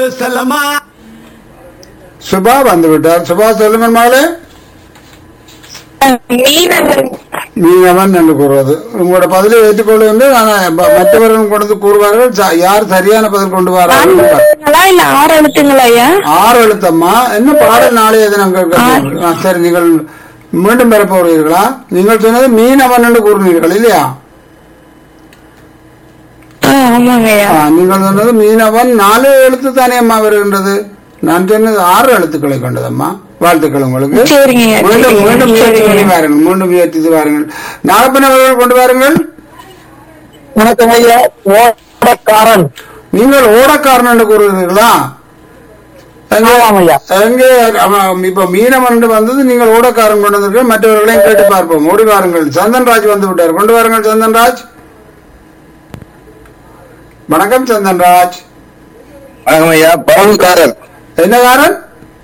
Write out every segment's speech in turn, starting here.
செல்லமா சுபா வந்து விட்டார் சுபா சொல்லுங்கள் மகளே மீனவன் மீனவன் என்று கூறுவது உங்களோட பதிலை ஏற்றுக்கொள்ளுங்கள் ஆனால் ம- மற்றவர்கள் கொண்டு வந்து கூறுவார்கள் ச- யார் சரியான பதில் கொண்டு நான்கு வரார்கள் எழுத்துங்களா இல்ல ஆறு எழுத்துங்களா ஐயா ஆறு எழுத்தம்மா என்ன பாடல் நாளைய தினம் கேட்க- ஆ, சரி நீங்கள் மீண்டும் பெற போகிறீர்களா நீங்கள் சொன்னது மீனவன் என்று கூறினீர்கள் இல்லையா ஆ, ஆமாங்க ஐயா ஆ, நீங்கள் சொன்னது மீனவன் நாலு எழுத்து தானே அம்மா வருகின்றது நான் சொன்னது ஆறு எழுத்துக்களை கொண்டதம்மா வாழ்த்துக்கள் உங்களுக்கு சரிங்க ஐயா, மீண்டும் சரிங்க, மீண்டும் முயற்சி சரிங்க. பண்ணி வாருங்கள் மீண்டும் முயற்சித்து வாருங்கள் நாகப்பன் அவர்கள் கொண்டு வாருங்கள் வணக்கம் ஐயா ஓடக்காரன் நீங்கள் ஓடக்காரன் என்று கூறுகிறீர்களா எங்கே- ஆமாம் ஐயா. எங்கே அவன் இப்ப மீனவன் என்று வந்தது நீங்கள் ஓடக்காரன் கொண்டு வந்திருக்க மற்றவர்களையும் கேட்டு பார்ப்போம் ஓடி வாருங்கள் சந்தன்ராஜ் வந்து விட்டார் கொண்டு வாருங்கள் சந்தன்ராஜ் வணக்கம் சந்தன்ராஜ் வணக்கம் ஐயா படகுக்காரர் என்ன காரன்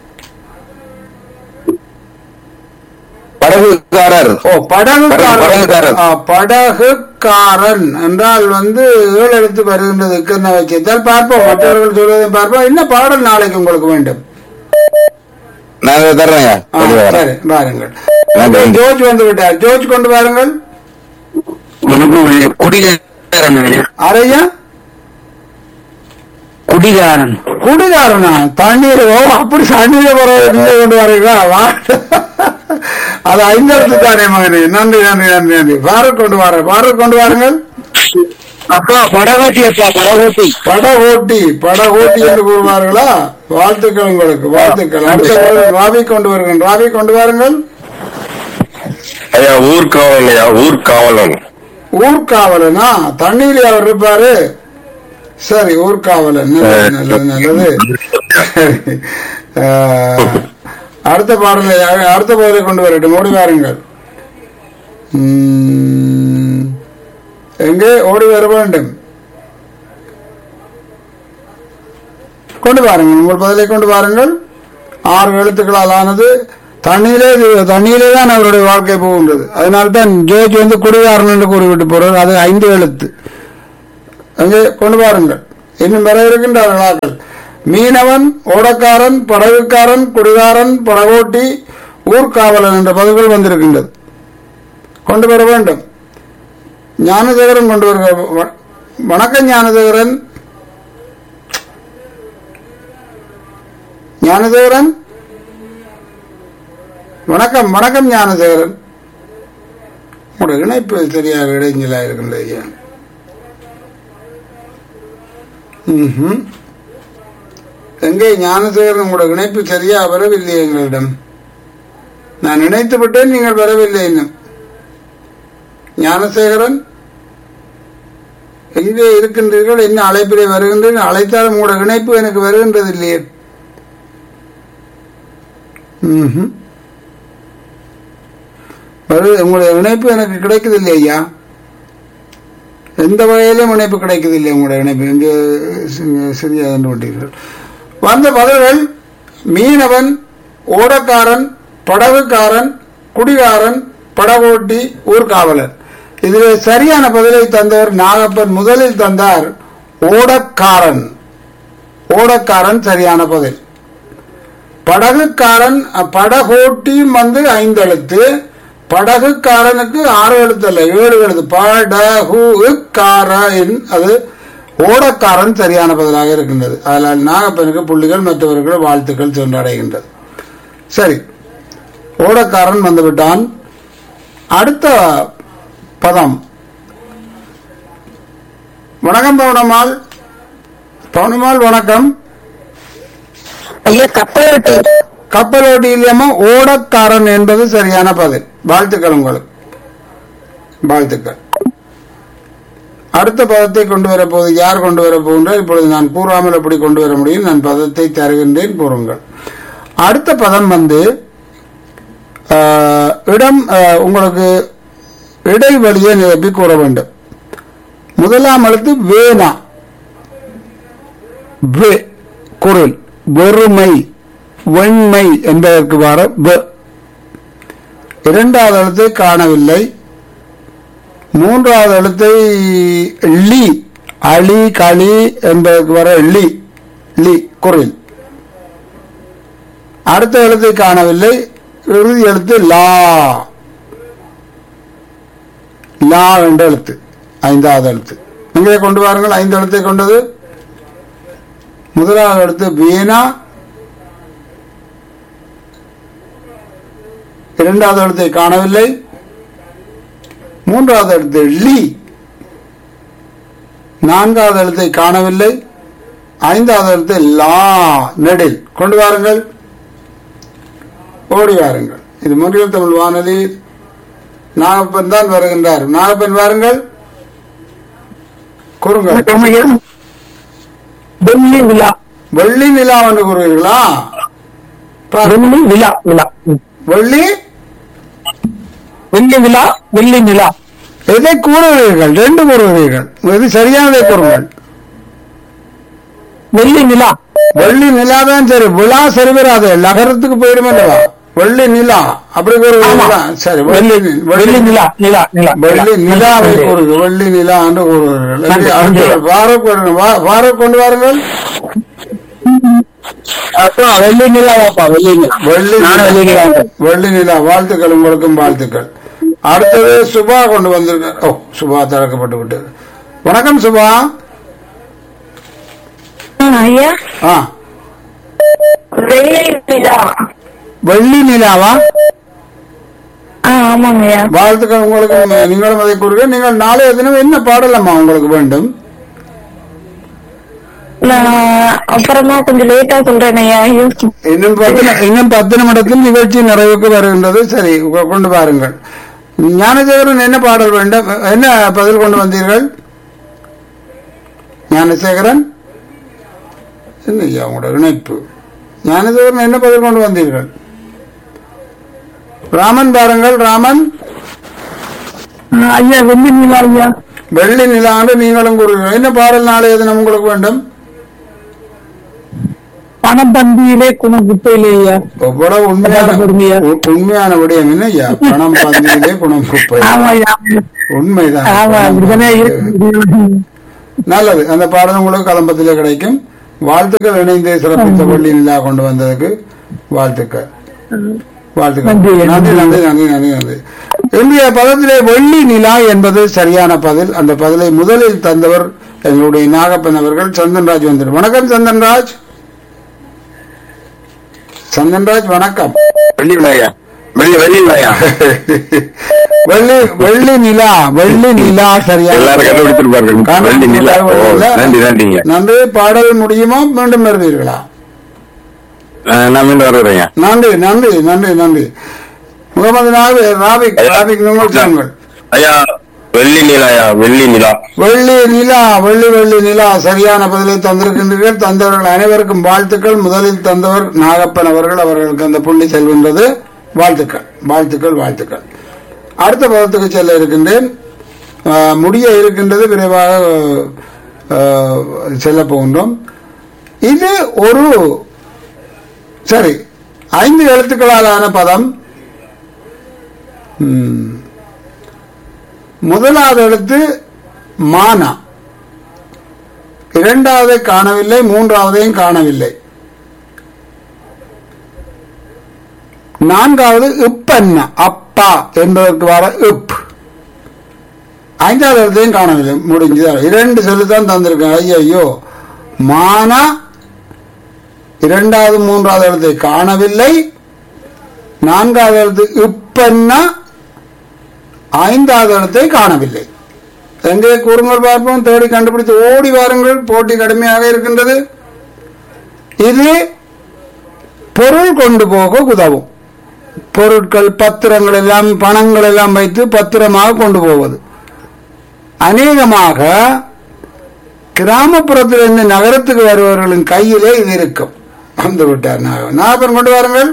படகுக்காரர் ஓ படகுக்காரன் படகுக்காரன். ஆ, படகுக்காரன் என்றால் வந்து ஏழு எழுத்து வருகின்றதுக்கு என்ன வச்சிருந்தால் பார்ப்போம் மற்றவர்கள் சொல்வதை பார்ப்போம் என்ன பாடல் நாளைக்கு உங்களுக்கு வேண்டும் நான் இதை தர்றேன் ஐயா ஆ, கொண்டு வரேன். சரி வாருங்கள் நன்றி. ஜோர்ஜ் வந்து விட்டார் ஜோர்ஜ் கொண்டு வாருங்கள் குடிகாரன் ஐயா. அரையா குடிகாரன் குடிகாரனா தண்ணீர் ஓ அப்படி தண்ணீரை போற நீங்க கொண்டு வரீங்களா வா அது ஐந்தெழுத்து தானே மகனே நன்றி நன்றி நன்றி நன்றி பாரத் கொண்டு வர பாரத் கொண்டு வாருங்கள் அப்பா படகோட்டி அப்பா படகோட்டி பட ஓட்டி பட ஓட்டி என்று கூறுவார்களா வாழ்த்துக்கள் உங்களுக்கு வாழ்த்துக்கள் அடுத்த பாடல் ராவி கொண்டு வருங்கள் ராவி கொண்டு வாருங்கள் ஐயா ஊர்காவலன் ஐயா ஊர்காவலன் ஊர்காவலனா தண்ணீர் அவர் இருப்பாரு சரி ஊர்காவலன் நல்லது நல்லது நல்லது சரி. ஆஹ், அடுத்த பாடலை அடுத்த பாடலை கொண்டு வரட்டும் ஓடி வாருங்கள் உம், எங்கே ஓடி வர வேண்டும் கொண்டு வாருங்கள் உங்கள் பதிலை கொண்டு வாருங்கள் ஆறு எழுத்துக்களால் ஆனது தண்ணீரே தண்ணீரே தான் அவருடைய வாழ்க்கை போகின்றது அதனால்தான் ஜோஜ் வந்து குடிகாரன் என்று கூறிவிட்டு போறார் அது ஐந்து எழுத்து அங்கே கொண்டு வாருங்கள் இன்னும் வர இருக்கின்ற விழாக்கள் மீனவன் ஓடக்காரன் படகுக்காரன் குடிகாரன் படகோட்டி ஊர்காவலன் என்ற பதில்கள் வந்திருக்கின்றது கொண்டு வர வேண்டும் ஞானதேவரன் கொண்டு வருக வ- வணக்கம் ஞானதேவரன் ஞானதேவரன் வணக்கம் வணக்கம் ஞானதேவரன் உங்களோட இணைப்பு சரியாக இடைஞ்சலா இருக்கின்றது ஐயா ம்ஹும். எங்கே ஞானசேகரன் உங்களோட இணைப்பு சரியா வரவில்லை எங்களிடம் நான் நினைத்து விட்டேன் நீங்கள் வரவில்லை இன்னும் ஞானசேகரன் எங்கே இருக்கின்றீர்கள் என்ன அழைப்பிலே வருகின்றீர்கள் அழைத்தாலும் உங்களோட இணைப்பு எனக்கு வருகின்றது இல்லையே ம்ஹும். வரு உங்களுடைய இணைப்பு எனக்கு கிடைக்குது இல்லையா எந்த வகையிலும் இணைப்பு கிடைக்கவில்லை உங்களுடைய இணைப்பு இங்கு சி- சரியாக கண்டுபிட்டீர்கள் வந்த பதில்கள் மீனவன் ஓடக்காரன் படகுக்காரன் குடிகாரன் படகோட்டி ஊர்காவலர் இதில் சரியான பதிலை தந்தவர் நாகப்பன் முதலில் தந்தார் ஓடக்காரன் ஓடக்காரன் சரியான பதில் படகுக்காரன் அ, படகோட்டியும் வந்து ஐந்து எழுத்து படகுக்காரனுக்கு ஆறு எழுத்து அல்ல ஏழு எழுத்து படகுக்காரன் அது ஓடக்காரன் சரியான பதிலாக இருக்கின்றது அதனால் நாகப்பனுக்கு புள்ளிகள் மற்றவர்கள் வாழ்த்துக்கள் சென்றடைகின்றது சரி ஓடக்காரன் வந்துவிட்டான் அடுத்த பதம் வணக்கம் பவுனம்மாள் பவுனம்மாள் வணக்கம் ஐயா கப்பலோட்டி கப்பலோட்டி இல்லாம ஓடக்காரன் என்பது சரியான பதில் வாழ்த்துக்கள் உங்களுக்கு வாழ்த்துக்கள் அடுத்த பதத்தை கொண்டு வர போது யார் கொண்டு வர போகின்றார் இப்பொழுது நான் கூறாமல் எப்படி கொண்டு வர முடியும் நான் பதத்தை தருகின்றேன் கூறுங்கள் அடுத்த பதம் வந்து ஆஹ், இடம் ஆஹ், உங்களுக்கு இடைவெளியை நிரப்பி கூற வேண்டும் முதலாம் எழுத்து வேணா வே குரல் வெறுமை வெண்மை என்பதற்கு வர வ இரண்டாவது எழுத்தை காணவில்லை மூன்றாவது எழுத்தை லி அலி களி என்பதற்கு வர லி லி குரில் அடுத்த எழுத்தை காணவில்லை இறுதி எழுத்து லா லா என்ற எழுத்து ஐந்தாவது எழுத்து இங்கே கொண்டு வாருங்கள் ஐந்து எழுத்தை கொண்டது முதலாவது எழுத்து வீணா இரண்டாவது எழுத்தை காணவில்லை மூன்றாவது எழுத்து லீ நான்காவது எழுத்தை காணவில்லை ஐந்தாவது எழுத்து லா நெடில் கொண்டு வாருங்கள் ஓடி வாருங்கள் இது முன்றில் தமிழ் வானொலி நாகப்பன் தான் வருகின்றார் நாகப்பன் வாருங்கள் கூறுங்கள் வணக்கம் ஐயா வெள்ளி விழா வெள்ளி நிலா என்று கூறுவீர்களா பாரு. வெள்ளி விழா விழா ம். வெள்ளி வெள்ளி விழா வெள்ளி நிலா எதை கூறுகிறீர்கள் ரெண்டு கூறுகிறீர்கள் எது சரியானதை கூறுங்கள் வெள்ளி நிலா வெள்ளி நிலா தான் சரி விழா சரி வராது நகரத்துக்கு போயிடும் அல்லவா வெள்ளி நிலா அப்படி கூறுகிறீர்களா சரி வெள்ளி நி- வெள்ளி நிலா நிலா நிலா வெள்ளி நிலாவை கூறுங்க வெள்ளி நிலா என்று கூறுகிறீர்கள் நன்றி, அடுத்து நன்றி. வாரம் கொண்டு வா- வாரம் கொண்டு வாருங்கள் அப்பா வெள்ளி நிலாவாப்பா வெள்ளி நிலா வெள்ளி நானும் வெள்ளி நிலா நிலா வெள்ளி நிலா வாழ்த்துக்கள் உங்களுக்கும் வாழ்த்துக்கள் அடுத்தது சுபா கொண்டு வந்திருக்க ஓ சுபா திறக்கப்பட்டு விட்டது வணக்கம் சுபா ஆ, ஐயா ஆ வெள்ளை நிலா வெள்ளி நிலாவா ஆ ஆமாங்க ஐயா வாழ்த்துக்கள் உங்களுக்கு நீங்களும் அதை கூறுங்க நீங்கள் நாளைய தினம் என்ன பாடலம்மா உங்களுக்கு வேண்டும் நான் அப்புறமா கொஞ்சம் லேட்டா சொல்றேன் ஐயா யோசிச்சு இன்னும் பத்து நி- இன்னும் பத்து நிமிடத்தில் நிகழ்ச்சி நிறைவுக்கு வருகின்றது சரி கொ- கொண்டு பாருங்கள் ஞானசேகரன் என்ன பாடல் வேண்டும் என்ன பதில் கொண்டு வந்தீர்கள் ஞானசேகரன் என்ன ஐயா உங்களோட இணைப்பு ஞானசேகரன் என்ன பதில் கொண்டு வந்தீர்கள் ராமன் பாருங்கள் ராமன் ஐயா வெள்ளி நிலா ஐயா வெள்ளி நிலாண்டு நீங்களும் கூறுகிறீர்கள் என்ன பாடல் நாளைய தினம் உங்களுக்கு வேண்டும் பணம் பந்தியிலே குணம் குப்பையிலே ஐயா எவ்வளவு உண்மையான பொறுமையா. உ- உண்மையான விடயம் என்ன ஐயா பணம் பந்தியிலே குணம் குப்பை ஆமா ஐயா உண்மைதான் ஆமா அப்படிதானே இருக்கு நல்லது அந்த பாடல் உங்களுக்கு கலம்பத்திலே கிடைக்கும் வாழ்த்துக்கள் இணைந்து சிறப்பித்த பள்ளி நிலா கொண்டு வந்ததுக்கு வாழ்த்துக்கள் வாழ்த்துக்கள் நன்றி. நன்றி நன்றி நன்றி நன்றி நன்றி இன்றைய பதத்திலே வெள்ளி நிலா என்பது சரியான பதில் அந்த பதிலை முதலில் தந்தவர் எங்களுடைய நாகப்பன் அவர்கள் சந்தன்ராஜ் வந்தார் வணக்கம் சந்தன்ராஜ் சந்தன்ராஜ் வணக்கம் வெள்ளி விழாயா வெள்ளி வெள்ளி விழாயா வெள்ளி வெள்ளி நிலா வெள்ளி நிலா சரியா எல்லாரும் கண்டுபிடிச்சிருப்பார்கள் வெள்ளி நிலா ஓ நன்றி நன்றிங்க நன்றி பாடல் முடியுமா மீண்டும் வருவீர்களா அஹ், நான் மீண்டும் வருகிறேங்க நன்றி நன்றி நன்றி நன்றி முகமது நாவி ராபிக் ராபிக் நீங்கள் சொல்லுங்கள் ஐயா வெள்ளி நிலாயா வெள்ளி நிலா வெள்ளி நிலா வெள்ளி வெள்ளி நிலா சரியான பதிலை தந்திருக்கின்றீர்கள் தந்தவர்கள் அனைவருக்கும் வாழ்த்துக்கள் முதலில் தந்தவர் நாகப்பன் அவர்கள் அவர்களுக்கு அந்த புள்ளி செல்கின்றது வாழ்த்துக்கள் வாழ்த்துக்கள் வாழ்த்துக்கள் அடுத்த பதத்துக்கு செல்ல இருக்கின்றேன் ஆஹ், முடிய இருக்கின்றது விரைவாக ஆஹ், செல்ல போகின்றோம் இது ஒரு சரி ஐந்து எழுத்துக்களாலான பதம் ம். முதலாவது எழுத்து மானா இரண்டாவதை காணவில்லை மூன்றாவதையும் காணவில்லை நான்காவது இப்பன்னா அப்பா என்பதற்கு வர இப் ஐந்தாவது எழுத்தையும் காணவில்லை முடிஞ்சுதான் இரண்டு சொல்லு தான் தந்திருக்கேன் ஐயோ மானா இரண்டாவது மூன்றாவது எழுத்தை காணவில்லை நான்காவது எழுத்து இப்பன்னா ஐந்தாவது இடத்தை காணவில்லை எங்கே கூறுங்கள் பார்ப்போம் தேடி கண்டுபிடித்து ஓடி வாருங்கள் போட்டி கடுமையாக இருக்கின்றது இது பொருள் கொண்டு போக உதவும் பொருட்கள் பத்திரங்கள் எல்லாம் பணங்கள் எல்லாம் வைத்து பத்திரமாக கொண்டு போவது அநேகமாக கிராமப்புறத்திலிருந்து நகரத்துக்கு வருபவர்களின் கையிலே இது இருக்கும் வந்து விட்டார் நாகப்பன் நாகப்பன் கொண்டு வாருங்கள்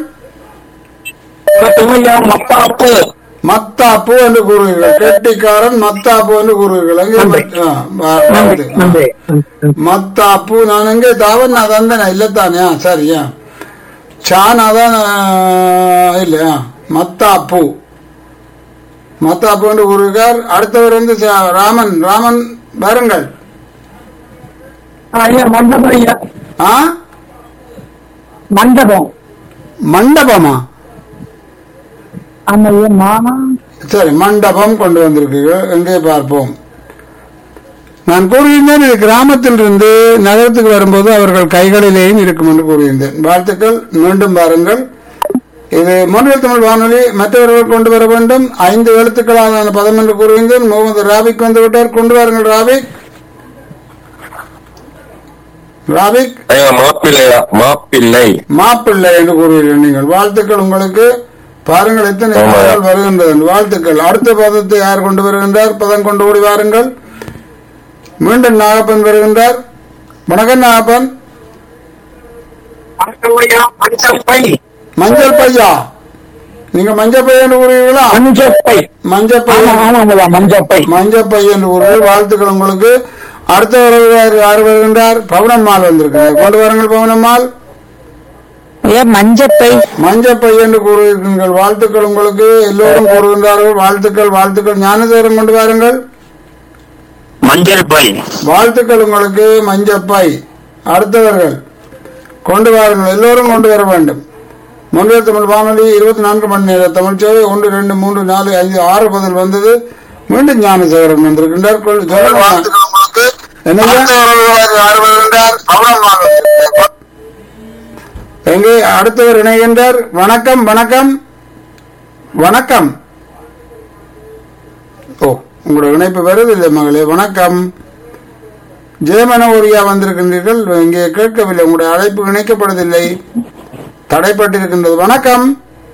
ஐயா மத்தாப்பு மத்தாப்பு என்று கூறுவீர்கள் கெட்டிக்காரன் மத்தாப்பு என்று கூறுவீர்கள் அங்கே மத்- ஆ, வா- நன்றி வந்து. நன்றி மத்தாப்பு நான் எங்கே தாவன் நான் தந்தேன் இல்லத்தானே ஆ, சரியா சான் அதான் ஆ, இல்லையா மத்தாப்பு மத்தாப்பு என்று கூறுகிறார் அடுத்தவர் வந்து ச- ராமன் ராமன் பாருங்கள் ஐயா மண்டபம் ஐயா ஆ மண்டபம் மண்டபமா ஆமா ஐயா மாமா சரி மண்டபம் கொண்டு வந்திருக்கீர்கள் எங்கே பார்ப்போம் நான் கூறியிருந்தேன் இது கிராமத்தில் இருந்து நகரத்துக்கு வரும்போது அவர்கள் கைகளிலேயும் இருக்கும் என்று கூறியிருந்தேன் வாழ்த்துக்கள் மீண்டும் பாருங்கள் இது மொழியல் தமிழ் வானொலி மற்றவர்கள் கொண்டு வர வேண்டும் ஐந்து எழுத்துக்களான பதம் என்று கூறுகின்றேன் முகமது ராபிக் வந்து விட்டார் கொண்டு வாருங்கள் ராபிக் ராபிக் ஐயா மாப்பிள்ளையா மாப்பிள்ளை மாப்பிள்ளை என்று கூறுவீர்கள் நீங்கள் வாழ்த்துக்கள் உங்களுக்கு பாருங்கள் எத்தனை ஆமா. பதங்கள் வருகின்றது என்று. வாழ்த்துக்கள் அடுத்த பதத்தை யார் கொண்டு வருகின்றார் பதம் கொண்டு ஓடி வாருங்கள் மீண்டும் நாகப்பன் வருகின்றார் வணக்கம் நாகப்பன் மஞ்சள் பையா நீங்க மஞ்சள் பையன் என்று கூறுவீர்களா மஞ்சப்பை மஞ்சள் ஆமா பையன் ஆமாங்களா மஞ்சப்பை மஞ்சள் பையன் என்று கூறுவீர்கள் வாழ்த்துக்கள் உங்களுக்கு அடுத்த வருகிறார் யார் வருகின்றார் பவனம்மாள் வந்திருக்கிறார் கொண்டு வாருங்கள் பவனம்மாள் ஐயா மஞ்சப்பை மஞ்சப்பை என்று கூறுகிறீர்கள் வாழ்த்துக்கள் உங்களுக்கு எல்லோரும் கூறுகின்றார்கள் வாழ்த்துக்கள் வாழ்த்துக்கள் ஞானதேரம் கொண்டு வாருங்கள் மஞ்சள் பை வாழ்த்துக்கள் உங்களுக்கு மஞ்சப்பை அடுத்தவர்கள் கொண்டு வாருங்கள் எல்லோரும் கொண்டு வர வேண்டும் முந்தைய தமிழ் வானொலி இருபத்தி நான்கு மணி நேர தமிழ் சேவை ஒன்று ரெண்டு மூன்று நாலு ஐந்து ஆறு பதில் வந்தது மீண்டும் ஞானசேகரன் வந்திருக்கின்றார் கொள்- சொல்லுங்க. என்னய்யா? எங்கே அடுத்தவர் இணைகின்றார் வணக்கம் வணக்கம் வணக்கம் ஓ உங்களோட இணைப்பு வருதில்லை மகளே வணக்கம் ஜெயமன ஓரியா வந்திருக்கின்றீர்கள் இங்கே கேட்கவில்லை உங்களுடைய அழைப்பு இணைக்கப்படுவதில்லை தடைப்பட்டிருக்கின்றது வணக்கம்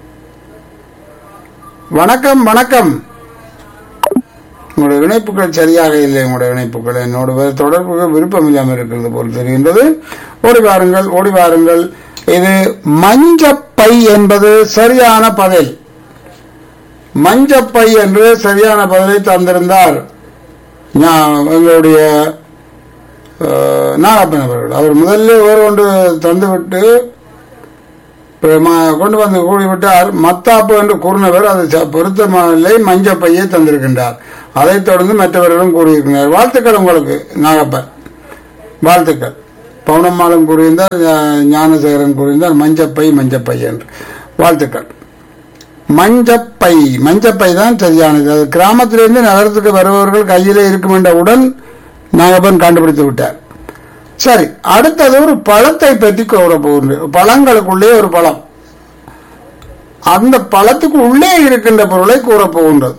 வணக்கம் வணக்கம் உங்களுடைய இணைப்புகள் சரியாக இல்லை உங்களுடைய இணைப்புகள் என்னோட வேறு தொடர்புகள் விருப்பம் இல்லாமல் இருக்கிறது போல் தெரிகின்றது ஓடி வாருங்கள் ஓடி வாருங்கள் இது மஞ்சப்பை என்பது சரியான பதில் மஞ்சப்பை என்று சரியான பதிலை தந்திருந்தார் ஞா- எங்களுடைய அஹ், நாகப்பன் அவர்கள் அவர் முதல்ல ஒரு ஒன்று தந்துவிட்டு இப்ப ம- கொண்டு வந்து கூறிவிட்டார் மத்தாப்பு என்று கூறினவர் அது ச- பொருத்தமில்லை மஞ்சப்பையை தந்திருக்கின்றார் அதைத் தொடர்ந்து மற்றவர்களும் கூறியிருக்கிறார் வாழ்த்துக்கள் உங்களுக்கு நாகப்பன் வாழ்த்துக்கள் பவுனம்மாளும் கூறியிருந்தார் ஞா- ஞானசேகரன் கூறியிருந்தார் மஞ்சப்பை மஞ்சப்பை என்று வாழ்த்துக்கள் மஞ்சப்பை மஞ்சப்பை தான் சரியானது அது கிராமத்திலிருந்து நகரத்துக்கு வருபவர்கள் கையிலே இருக்கும் என்றவுடன் நாகப்பன் கண்டுபிடித்து விட்டார் சரி அடுத்தது ஒரு பழத்தை பற்றி கூற போகின்றேன் பழங்களுக்குள்ளே ஒரு பழம் அந்த பழத்துக்கு உள்ளே இருக்கின்ற பொருளை கூறப் போகின்றது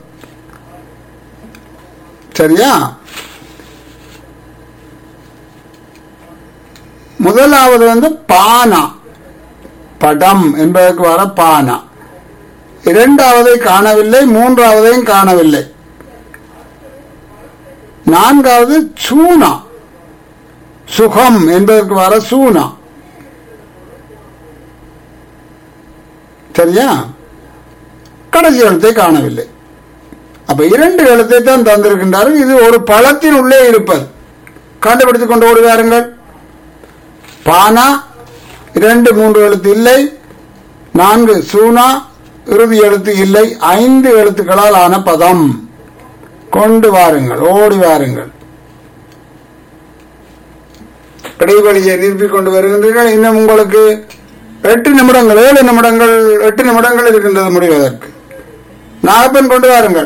சரியா முதலாவது வந்து பானா படம் என்பதற்கு வர பானா இரண்டாவதை காணவில்லை மூன்றாவதையும் காணவில்லை நான்காவது சூனா சுகம் என்பதற்கு வர சூனா சரியா கடைசி எழுத்தை காணவில்லை அப்ப இரண்டு எழுத்தை தான் தந்திருக்கின்றார்கள் இது ஒரு பழத்தின் உள்ளே இருப்பது கண்டுபிடித்துக் கொண்டு ஓடுவாருங்கள் பானா இரண்டு மூன்று எழுத்து இல்லை நான்கு சூனா இறுதி எழுத்து இல்லை ஐந்து எழுத்துக்களால் ஆன பதம் கொண்டு வாருங்கள் ஓடி வாருங்கள் இடைவெளியை நிரப்பிக் கொண்டு வருகின்றீர்கள் இன்னும் உங்களுக்கு எட்டு நிமிடங்கள் ஏழு நிமிடங்கள் எட்டு நிமிடங்கள் இருக்கின்றது முடிவதற்கு நாகப்பன் கொண்டு வாருங்கள்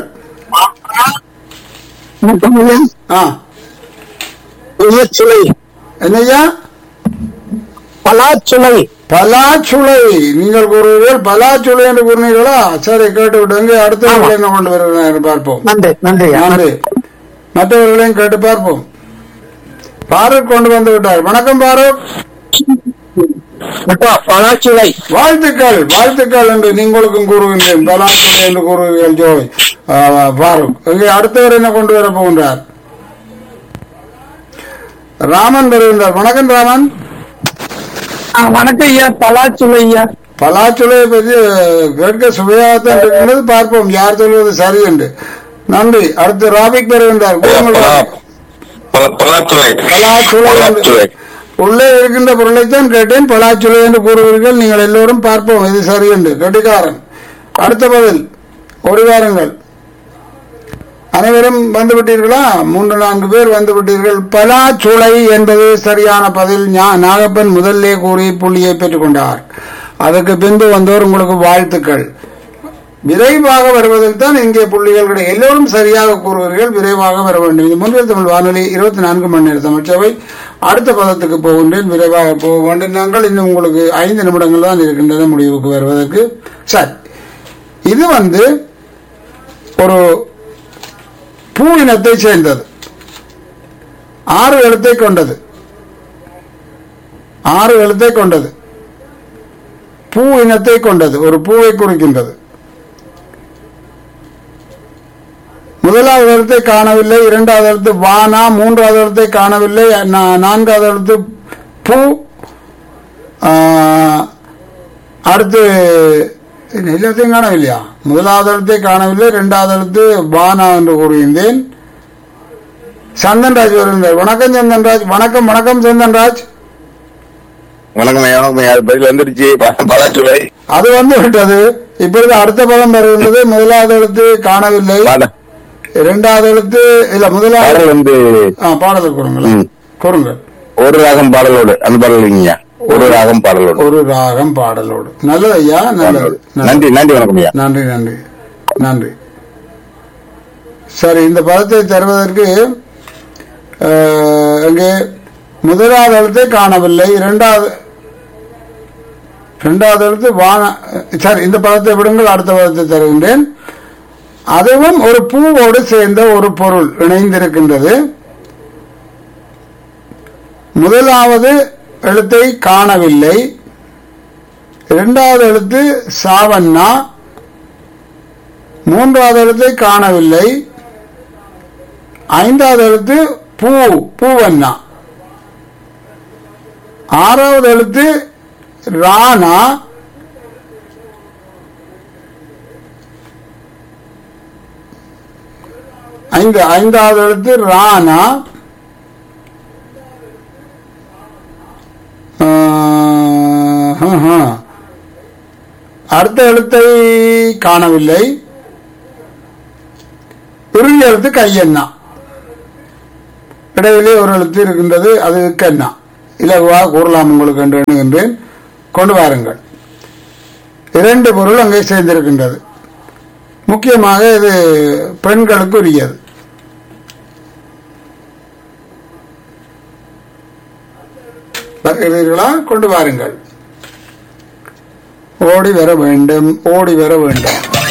வணக்கம் ஐயா ஆ உயர்ச்சுளை என்னய்யா பலாச்சுளை பலாச்சுளை நீங்கள் கூறுவீர்கள் பலாச்சுளை என்று கூறினீர்களா சரி கேட்டு விடுங்க அடுத்த என்ன கொண்டு வருகிறேன் பார்ப்போம் நன்றி நன்றி ஐயா நன்றி மற்றவர்களையும் கேட்டு பார்ப்போம் பாரூக் கொண்டு வந்து விட்டார் வணக்கம் பாரூக் அப்பா, பலாச்சுளை வாழ்த்துக்கள் வாழ்த்துக்கள் என்று நீங்களுக்கும் கூறுகின்றேன் பலாச்சுளை என்று கூறுவீர்கள் ஜோய் ஆ, பாரூக் இங்கே அடுத்தவர் என்ன கொண்டு வர போகின்றார் ராமன் வருகின்றார் வணக்கம் ராமன் ஆ, வணக்கம் ஐயா பலாச்சுளை ஐயா பலாச்சுளையை பற்றி கேட்க சுவையாகத்தான் இருக்கின்றது பார்ப்போம் யார் சொல்வது சரி என்று நன்றி அடுத்து ராபிக் வருகின்றார் கூறுங்கள் ராபிக். பலாச்சுளை பலாச்சுளை என்று பலாச்சுளை உள்ளே இருக்கின்ற பொருளைத்தான் கேட்டேன் பலாச்சுளை என்று கூறுவீர்கள் நீங்கள் எல்லோரும் பார்ப்போம் இது சரி என்று கெட்டிக்காரன் அடுத்த பதில் ஒரு வாருங்கள் அனைவரும் வந்து விட்டீர்களா மூன்று நான்கு பேர் வந்து விட்டீர்கள் பலாச்சுளை என்பது சரியான பதில் ஞா- நாகப்பன் முதல்லே கூறி புள்ளியை பெற்றுக் கொண்டார் அதற்கு பின்பு வந்தோர் உங்களுக்கு வாழ்த்துக்கள் விரைவாக வருவதில் தான் இங்கே புள்ளிகள் கிடையாது எல்லோரும் சரியாக கூறுவீர்கள் விரைவாக வர வேண்டும் இது முன்னில் தமிழ் வானொலி இருபத்தி நான்கு மணி நேர தமிழ்ச்சபை அடுத்த பதத்துக்கு போகின்றேன் விரைவாக போக வேண்டும் நாங்கள் இன்னும் உங்களுக்கு ஐந்து நிமிடங்கள் தான் இருக்கின்றன முடிவுக்கு வருவதற்கு சரி இது வந்து ஒரு பூ இனத்தை சேர்ந்தது ஆறு எழுத்தை கொண்டது ஆறு எழுத்தை கொண்டது பூ இனத்தை கொண்டது ஒரு பூவை குறிக்கின்றது முதலாவது எழுத்தை காணவில்லை இரண்டாவது எழுத்து வானா மூன்றாவது எழுத்தை காணவில்லை நா- நான்காவது எழுத்து பூ ஆ, அடுத்து என்ன, எல்லாத்தையும் காணவில்லையா முதலாவது எழுத்தை காணவில்லை இரண்டாவது எழுத்து வானா என்று கூறுகின்றேன் சந்தன்ராஜ் வருகிறார் வணக்கம் சந்தன்ராஜ் வணக்கம் வணக்கம் சந்தன்ராஜ் வணக்கம் ஐயா வணக்கம் ஐயா அது பதில் வந்துருச்சு ப- பலாச்சுளை அது வந்து விட்டது இப்பொழுது அடுத்த பதம் வருகின்றது முதலாவது எழுத்து காணவில்லை பாட- இரண்டாவது எழுத்து இல்ல முதலாவது பாடல் வந்து ஆ, பாடலை கூறுங்கள் ம். கூறுங்கள் ஒரு ராகம் பாடலோடு அந்த பாடல் இல்லைங்கய்யா ஒரு ராகம் பாடலோடு ஒரு ராகம் பாடலோடு நல்லது ஐயா நல்லது நல்லது. நன்றி நன்றி வணக்கம் ஐயா நன்றி நன்றி நன்றி சரி இந்த பதத்தை தருவதற்கு அஹ், இங்கே முதலாவது எழுத்தை காணவில்லை இரண்டாவது இரண்டாவது எழுத்து வான சரி இந்த பதத்தை விடுங்கள் அடுத்த பதத்தை தருகின்றேன் அதுவும் ஒரு பூவோடு சேர்ந்த ஒரு பொருள் இணைந்திருக்கின்றது முதலாவது எழுத்தை காணவில்லை இரண்டாவது எழுத்து சாவண்ணா மூன்றாவது எழுத்தை காணவில்லை ஐந்தாவது எழுத்து பூ பூவண்ணா ஆறாவது எழுத்து ராணா ஐந்து ஐந்தாவது எழுத்து ராணா ஆஹ், ஹம். அடுத்த எழுத்தை காணவில்லை இறுதி எழுத்து கையண்ணா இடையிலே ஒரு எழுத்து இருக்கின்றது அது கண்ணா இலகுவாக கூறலாம் உங்களுக்கு என்று எண்ணுகின்றேன் கொண்டு வாருங்கள் இரண்டு பொருள் அங்கே சேர்ந்திருக்கின்றது முக்கியமாக இது பெண்களுக்கு உரியது வருகிறீர்களா கொண்டு வாருங்கள் ஓடி வர வேண்டும் ஓடி வர வேண்டும்